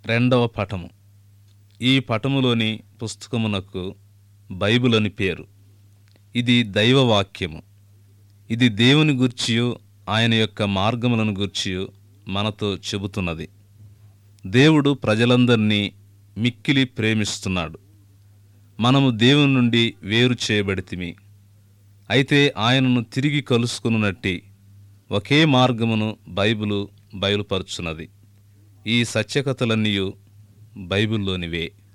రెండవ పటము ఈ పటములోని పుస్తకమునకు బైబిల్ అని పేరు ఇది దైవవాక్యము ఇది దేవుని గూర్చియు ఆయన యొక్క మార్గములను గూర్చియు మనతో చెబుతున్నది దేవుడు ప్రజలందరినీ మిక్కిలి ప్రేమిస్తున్నాడు మనము దేవుని నుండి వేరు చేయబడితిమి అయితే ఆయనను తిరిగి కలుసుకున్నట్టి ఒకే మార్గమును బైబిలు బయలుపరుచున్నది ఈ సత్యకథలన్నీయు బైబిల్లోనివే